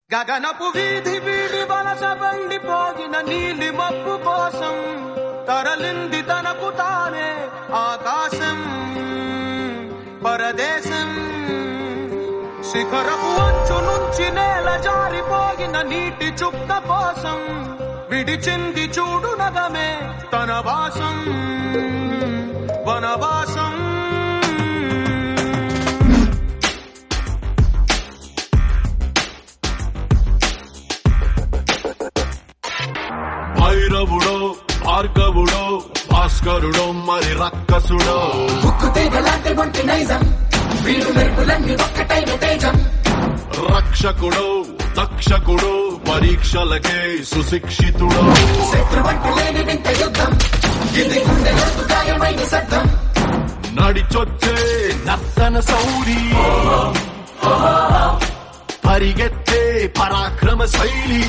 గగనపు వీధి వీడి వలస బండిపోగిన నీలి మబ్బు కోసం తరలింది తనకు తానే ఆకాశం పరదేశం శిఖరపు అంచు నుంచి నేల జారిపోగిన నీటి చుక్క కోసం విడిచింది చూడు నగమే తన వాసం వనవాసం భైరవుడో భార్గవుడో భాస్కరుడో మరి రక్కసుడో ఉక్కు తీగలాంటి ఒంటి నైజం వీడు మెరుపులన్నీ ఒక్కటైన తేజం రక్షకుడో తక్షకుడో పరీక్షలకే సుశిక్షితుడో శత్రు వంటి లేని వింత యుద్ధం ఇది గుండెలకు గాయమైన శబ్దం నడిచొచ్చే నర్తన సౌరి పరిగెత్తే పరాక్రమ శైలి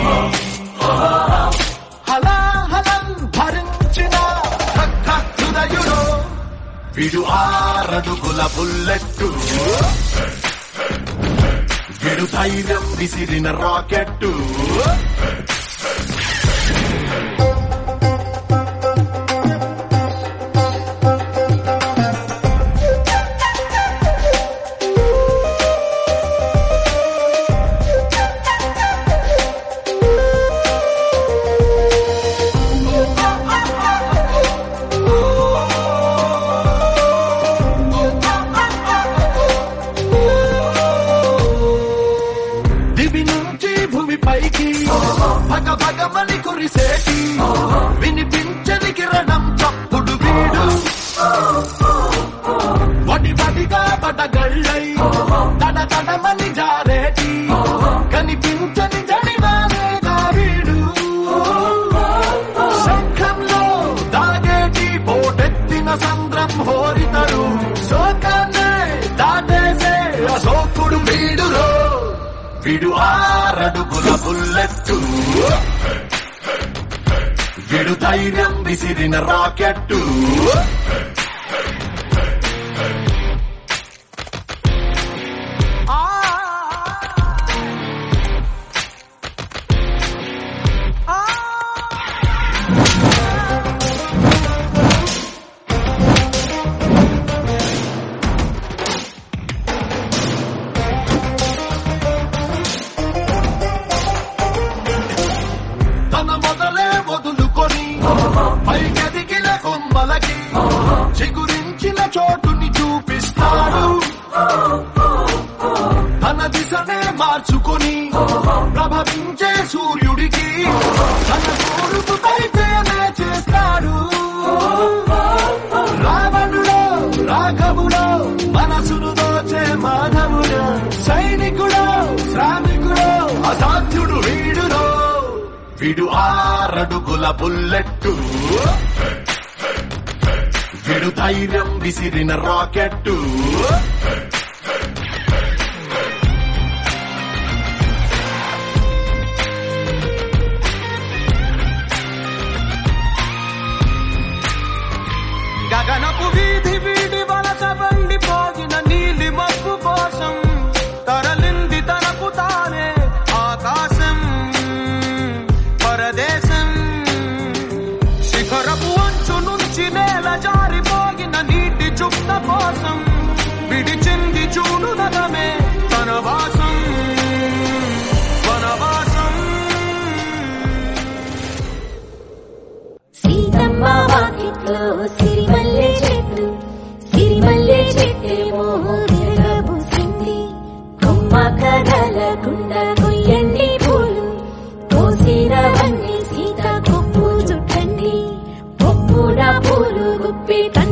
హలాహలం భరించిన ఖడ్గ హృదయుడు విడు ఆరడుగుల బుల్లెట్టు విడు ధైర్యం విసిరిన రాకెట్టు దివి నుంచి భూమిపైకి భగ భగమని కురిసేటి వినిపించని కిరణం చప్పుడు వీడు వడి వడిగా పడగళ్ళై తడ తడమని జారేటి కనిపించని జడివారేగా వీడు శంఖంలో దాగేటి పోటెత్తిన సంద్రం హోరితడు శోకాన్నే దాటేసే అశోకుడు వీడులో విడు ఆరడుగుల బుల్లెట్టు విడు ధైర్యం విసిరిన రాకెట్టు ఆ ఆ తన మొదలే వదులుకొని పైకెదిగిన కొమ్మలకి చిగురించిన చోటుని చూపిస్తాడు తన దిశనే మార్చుకొని ప్రభవించే సూర్యుడికి తన కోరుకు పరిచయమే చేస్తాడు రావణుడో రాఘవుడో మనసును దోచే మాధవుడో సైనికుడో శ్రామికుడో అసాధ్యుడు వీడులో విడు ఆరడుగుల బుల్లెట్టు విడు ధైర్యం విసిరిన రాకెట్టు గగనపు వీధి వీడి వలస బండిపోగిన నీలి మబ్బు కోసం తరలింది తనకు తానే ఆకాశం పరదేశం శిఖరపు అంచు నుంచి నేల జారిపోగిన నీటి చుక్క కోసం విడిచింది చూడు నగమే తన వాసం వనవాసం సీతమ్మ వాకిట్లో సిరిమల్లె చెట్టు సిరిమల్లె చెట్టేమో విరగబూసింది కొమ్మ కదలకుండా కొయ్యండి పూలు కోసిరవన్నీ సీత కొప్పు చుట్టండి కొప్పున పూలు గుప్పి